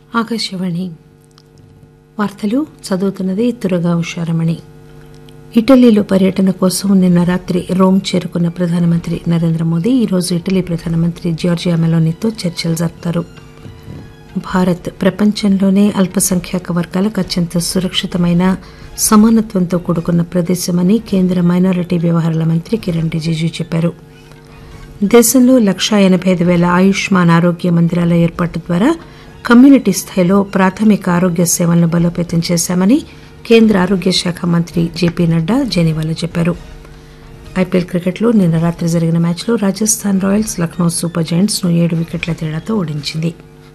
ఆకాశవాణి వార్తలు చదువుతున్నది తురగా ఉషారమణి ఇటలీలో పర్యటన కోసం నిన్న రాత్రి రోమ్ చేరుకున్న ప్రధానమంత్రి నరేంద్ర మోదీ ఈరోజు ఇటలీ ప్రధానమంత్రి జార్జియా మెలోనీతో చర్చలు జరుపుతారు భారత్ ప్రపంచంలోనే అల్పసంఖ్యాక వర్గాలకు అత్యంత సురక్షితమైన సమానత్వంతో కూడుకున్న ప్రదేశమని కేంద్ర మైనారిటీ వ్యవహారాల మంత్రి కిరణ్ రిజిజు చెప్పారు దేశంలో లక్షా ఎనబై ఐదు పేల ఆయుష్మాన్ ఆరోగ్య మందిరాల ఏర్పాటు ద్వారా కమ్యూనిటీ స్థాయిలో ప్రాథమిక ఆరోగ్య సేవలను బలోపేతం చేశామని కేంద్ర ఆరోగ్య శాఖ మంత్రి జేపీ నడ్డా జెనీవాలో చెప్పారు ఐపీఎల్ క్రికెట్లో నిన్న రాత్రి జరిగిన మ్యాచ్లో Rajasthan royals Lucknow super giants ను ఏడు వికెట్ల తేడాతో ఓడించింది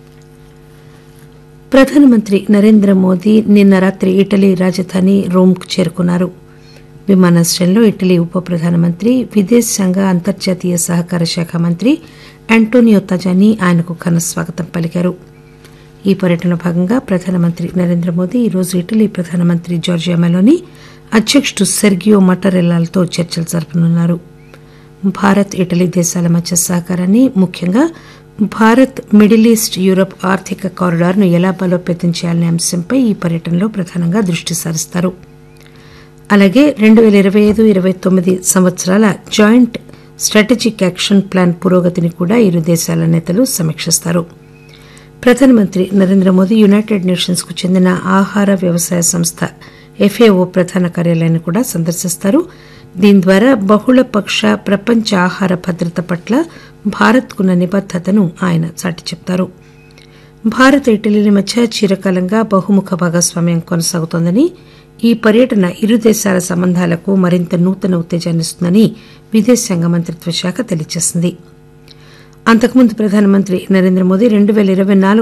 ప్రధానమంత్రి నరేంద్ర మోదీ నిన్న రాత్రి ఇటలీ రాజధాని రోమ్ చేరుకున్నారు విమానాశ్రయంలో ఇటలీ ఉప ప్రధానమంత్రి విదేశాంగ అంతర్జాతీయ సహకార శాఖ మంత్రి ఆంటోనియో తజానీ ఆయనకు ఘన స్వాగతం పలికారు ఈ పర్యటనలో భాగంగా ప్రధానమంత్రి నరేంద్ర మోదీ ఈరోజు ఇటలీ ప్రధానమంత్రి జార్జియా మెలోనీ అధ్యకుడు సెర్గియో మటరెల్లాలతో చర్చలు జరపనున్నారు భారత్ ఇటలీ దేశాల మధ్య సహకారాన్ని ముఖ్యంగా భారత్ మిడిల్ ఈస్ట్ యూరప్ ఆర్థిక కారిడార్ ను ఎలా బలోపేతం చేయాలనే అంశంపై ఈ పర్యటనలో ప్రధానంగా దృష్టి సారిస్తారు అలాగే రెండు పేల ఇరవై ఐదు ఇరవై తొమ్మిది సంవత్సరాల జాయింట్ స్ట్రాటజిక్ యాక్షన్ ప్లాన్ పురోగతిని కూడా ఇరు దేశాల నేతలు సమీక్షిస్తారు ప్రధానమంత్రి నరేంద్ర మోదీ యునైటెడ్ నేషన్స్ కు చెందిన ఆహార వ్యవసాయ సంస్థ ఎఫ్ఏఓ ప్రధాన కార్యాలయాన్ని కూడా సందర్శిస్తారు దీని ద్వారా బహుళపక్ష ప్రపంచ ఆహార భద్రత పట్ల భారత్కున్న నిబద్దతను ఆయన చాటి చెప్తారు భారత్ ఇటలీల మధ్య చిరకాలంగా బహుముఖ భాగస్వామ్యం కొనసాగుతోందని ఈ పర్యటన ఇరు దేశాల సంబంధాలకు మరింత నూతన ఉత్తేజాన్నిస్తుందని విదేశాంగ మంత్రిత్వ శాఖ తెలియజేసింది అంతకుముందు ప్రధానమంత్రి నరేంద్ర మోదీ రెండు పేల ఇరవై నాలుగు